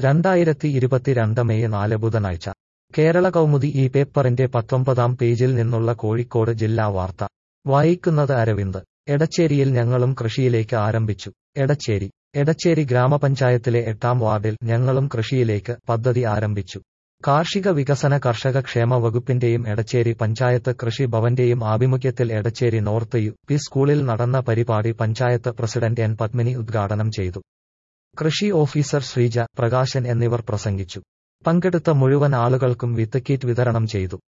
രണ്ടായിരത്തി ഇരുപത്തിരണ്ട് മെയ് നാല് ബുധനാഴ്ച കേരള കൗമുദി ഈ പേപ്പറിന്റെ പത്തൊമ്പതാം പേജിൽ നിന്നുള്ള കോഴിക്കോട് ജില്ലാ വാർത്ത വായിക്കുന്നത് അരവിന്ദ് എടച്ചേരിയിൽ ഞങ്ങളും കൃഷിയിലേക്ക് ആരംഭിച്ചു എടച്ചേരി എടച്ചേരി ഗ്രാമപഞ്ചായത്തിലെ എട്ടാം വാർഡിൽ ഞങ്ങളും കൃഷിയിലേക്ക് പദ്ധതി ആരംഭിച്ചു കാർഷിക വികസന കർഷക ക്ഷേമ വകുപ്പിന്റെയും എടച്ചേരി പഞ്ചായത്ത് കൃഷി ഭവന്റെയും ആഭിമുഖ്യത്തിൽ എടച്ചേരി നോർത്ത് യു പി സ്കൂളിൽ നടന്ന പരിപാടി പഞ്ചായത്ത് പ്രസിഡന്റ് എൻ പത്മിനി ഉദ്ഘാടനം ചെയ്തു കൃഷി ഓഫീസർ ശ്രീജ പ്രകാശൻ എന്നിവർ പ്രസംഗിച്ചു പങ്കെടുത്ത മുഴുവൻ ആളുകൾക്കും വിത്ത് കിറ്റ് വിതരണം ചെയ്തു